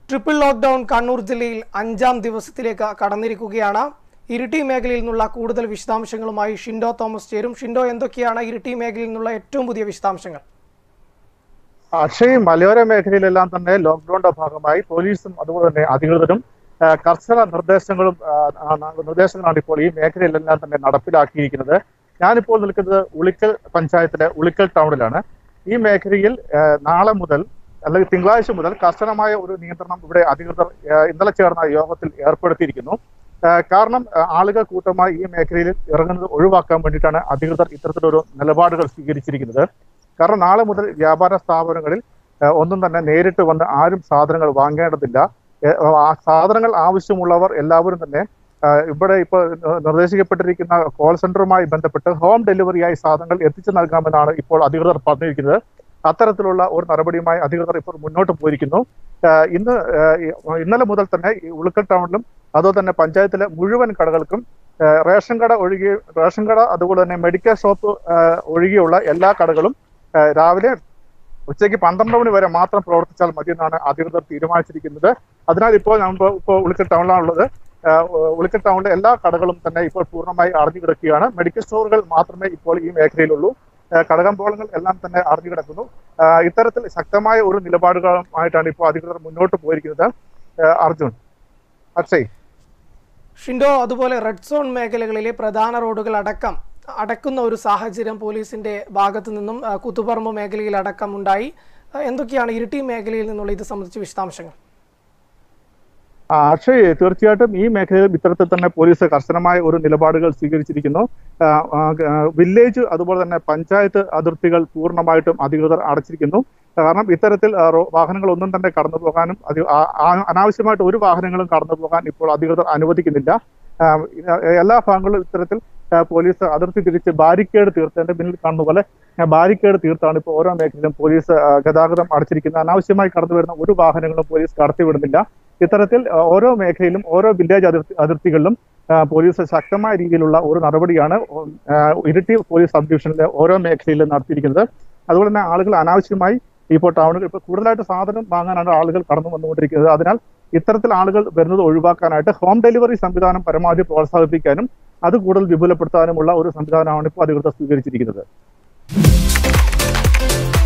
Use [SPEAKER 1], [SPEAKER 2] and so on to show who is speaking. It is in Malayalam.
[SPEAKER 1] ട്രിപ്പിൾ ലോക്ക്ഡൌൺ കണ്ണൂർ ജില്ലയിൽ അഞ്ചാം ദിവസത്തിലേക്ക് കടന്നിരിക്കുകയാണ് ഇരിട്ടി മേഖലയിൽ നിന്നുള്ള കൂടുതൽ വിശദാംശങ്ങളുമായി ഷിൻഡോ തോമസ് ചേരും ഷിൻഡോ എന്തൊക്കെയാണ് ഇരിട്ടി മേഖലയിൽ നിന്നുള്ള ഏറ്റവും പുതിയ വിശദാംശങ്ങൾ
[SPEAKER 2] അക്ഷയ് മലയോര മേഖലയിലെല്ലാം തന്നെ ലോക്ക്ഡൌണിന്റെ ഭാഗമായി പോലീസും അതുപോലെ തന്നെ അധികൃതരും ആ, കർശന നിർദ്ദേശങ്ങളും ആ, ആ, നിർദ്ദേശങ്ങളാണ് ഇപ്പോൾ ഈ മേഖലയിലെല്ലാം തന്നെ നടപ്പിലാക്കിയിരിക്കുന്നത് ഞാനിപ്പോൾ നിൽക്കുന്നത് ഉളിക്കൽ പഞ്ചായത്തിലെ ഉളിക്കൽ ടൗണിലാണ് ഈ മേഖലയിൽ ആ, നാളെ മുതൽ അല്ലെങ്കിൽ തിങ്കളാഴ്ച മുതൽ കർശനമായ ഒരു നിയന്ത്രണം ഇവിടെ അധികൃതർ ആ, ഇന്നലെ ചേർന്ന യോഗത്തിൽ ഏർപ്പെടുത്തിയിരിക്കുന്നു ആ, കാരണം ആ, ആളുകൾ കൂട്ടമായി ഈ മേഖലയിൽ ഇറങ്ങുന്നത് ഒഴിവാക്കാൻ വേണ്ടിയിട്ടാണ് അധികൃതർ ഇത്തരത്തിലൊരു നിലപാടുകൾ സ്വീകരിച്ചിരിക്കുന്നത് കാരണം നാളെ മുതൽ വ്യാപാര സ്ഥാപനങ്ങളിൽ ഏഹ്, ഒന്നും തന്നെ നേരിട്ട് വന്ന് ആരും സാധനങ്ങൾ വാങ്ങേണ്ടതില്ല ഏഹ്, ആ സാധനങ്ങൾ ആവശ്യമുള്ളവർ എല്ലാവരും തന്നെ ഏഹ്, ഇവിടെ ഇപ്പോൾ നിർദ്ദേശിക്കപ്പെട്ടിരിക്കുന്ന കോൾ സെന്ററുമായി ബന്ധപ്പെട്ട് ഹോം ഡെലിവറിയായി സാധനങ്ങൾ എത്തിച്ചു നൽകാമെന്നാണ് ഇപ്പോൾ അധികൃതർ പറഞ്ഞിരിക്കുന്നത് അത്തരത്തിലുള്ള ഒരു നടപടിയുമായി അധികൃതർ ഇപ്പോൾ മുന്നോട്ട് പോയിരിക്കുന്നു ഏഹ്, ഇന്ന് ഏഹ്, ഈ- ഇന്നലെ മുതൽ തന്നെ ഈ ഉളുക്കൽ ടൗണിലും അതുപോലെ തന്നെ പഞ്ചായത്തിലെ മുഴുവൻ കടകൾക്കും ഏഹ്, റേഷൻ കട ഒഴികെ റേഷൻ കട അതുപോലെ തന്നെ മെഡിക്കൽ ഷോപ്പ് ഏഹ്, ഒഴികെയുള്ള എല്ലാ കടകളും ഏഹ് രാവിലെ ഉച്ചയ്ക്ക് പന്ത്രണ്ട് മണി വരെ മാത്രം പ്രവർത്തിച്ചാൽ മതി എന്നാണ് അധികൃതർ തീരുമാനിച്ചിരിക്കുന്നത് അതിനാൽ ഇപ്പോൾ നമ്മൾ ഇപ്പോൾ ഉളിക്കൽ ടൗണിലാണുള്ളത് ഏഹ് ഉളിക്കൽ ടൗണിലെ എല്ലാ കടകളും തന്നെ ഇപ്പോൾ പൂർണ്ണമായി അടഞ്ഞു കിടക്കുകയാണ് മെഡിക്കൽ സ്റ്റോറുകൾ മാത്രമേ ഇപ്പോൾ ഈ മേഖലയിലുള്ളൂ ഏഹ് കടകമ്പോളങ്ങൾ എല്ലാം തന്നെ അടഞ്ഞു കിടക്കുന്നു ഏഹ് ഇത്തരത്തിൽ ശക്തമായ ഒരു നിലപാടുകളുമായിട്ടാണ് ഇപ്പോൾ അധികൃതർ മുന്നോട്ട് പോയിരിക്കുന്നത് ഏഹ് അർജുൻ അക്ഷയ്
[SPEAKER 1] ഷിൻഡോ അതുപോലെ റെഡ് സോൺ മേഖലകളിലെ പ്രധാന റോഡുകൾ അടക്കം അടക്കുന്ന ഒരു സാഹചര്യം പോലീസിന്റെ ഭാഗത്തു നിന്നും ആ, കുത്തുപറമ്പ് മേഖലയിൽ അടക്കം ഉണ്ടായി ആ, എന്തൊക്കെയാണ് ഇരിട്ടി മേഖലയിൽ നിന്നുള്ള ഇത് സംബന്ധിച്ച വിശദാംശങ്ങൾ
[SPEAKER 2] ആ, അക്ഷയ് തീർച്ചയായിട്ടും ഈ മേഖലയിൽ ഇത്തരത്തിൽ തന്നെ പോലീസ് കർശനമായ ഒരു നിലപാടുകൾ സ്വീകരിച്ചിരിക്കുന്നു ആ, ആ, ആ, വില്ലേജ് അതുപോലെ തന്നെ പഞ്ചായത്ത് അതിർത്തികൾ പൂർണ്ണമായിട്ടും അധികൃതർ അടച്ചിരിക്കുന്നു കാരണം ഇത്തരത്തിൽ ആ, റോ- വാഹനങ്ങളൊന്നും തന്നെ കടന്നു പോകാനും അത് ആ- ആ- അനാവശ്യമായിട്ട് ഒരു വാഹനങ്ങളും കടന്നു പോകാൻ ഇപ്പോൾ അധികൃതർ അനുവദിക്കുന്നില്ല ആ, ഇത് എല്ലാ ഭാഗങ്ങളിലും ഇത്തരത്തിൽ ആ, പോലീസ് അതിർത്തി തിരിച്ച് ബാരിക്കേഡ് തീർത്തതിന്റെ പിന്നിൽ കാണുന്ന പോലെ ആ, ബാരിക്കേഡ് തീർത്താണ് ഇപ്പോൾ ഓരോ മേഖലയിലും പോലീസ് ആ, ഗതാഗതം അടച്ചിരിക്കുന്നത് അനാവശ്യമായി കടന്നു വരുന്ന ഒരു വാഹനങ്ങളും പോലീസ് കടത്തിവിടുന്നില്ല ഇത്തരത്തിൽ ആ, ഓരോ മേഖലയിലും ഓരോ വില്ലേജ് അതിർത്തി അതിർത്തികളിലും ആ, പോലീസ് ശക്തമായ രീതിയിലുള്ള ഒരു നടപടിയാണ് ആ, ഇരിട്ടി പോലീസ് സബ് ഡിവിഷനിലെ ഓരോ മേഖലയിലും നടത്തിയിരിക്കുന്നത് അതുപോലെ തന്നെ ആളുകൾ അനാവശ്യമായി ഇപ്പോൾ ടൗണുകൾ ഇപ്പോൾ കൂടുതലായിട്ട് സാധനം വാങ്ങാനാണ് ആളുകൾ കടന്നു വന്നുകൊണ്ടിരിക്കുന്നത് അതിനാൽ ഇത്തരത്തിൽ ആളുകൾ വരുന്നത് ഒഴിവാക്കാനായിട്ട് ഹോം ഡെലിവറി സംവിധാനം പരമാവധി പ്രോത്സാഹിപ്പിക്കാനും അത് കൂടുതൽ വിപുലപ്പെടുത്താനുമുള്ള ഒരു സംവിധാനമാണ് ഇപ്പോൾ അധികൃതർ സ്വീകരിച്ചിരിക്കുന്നത്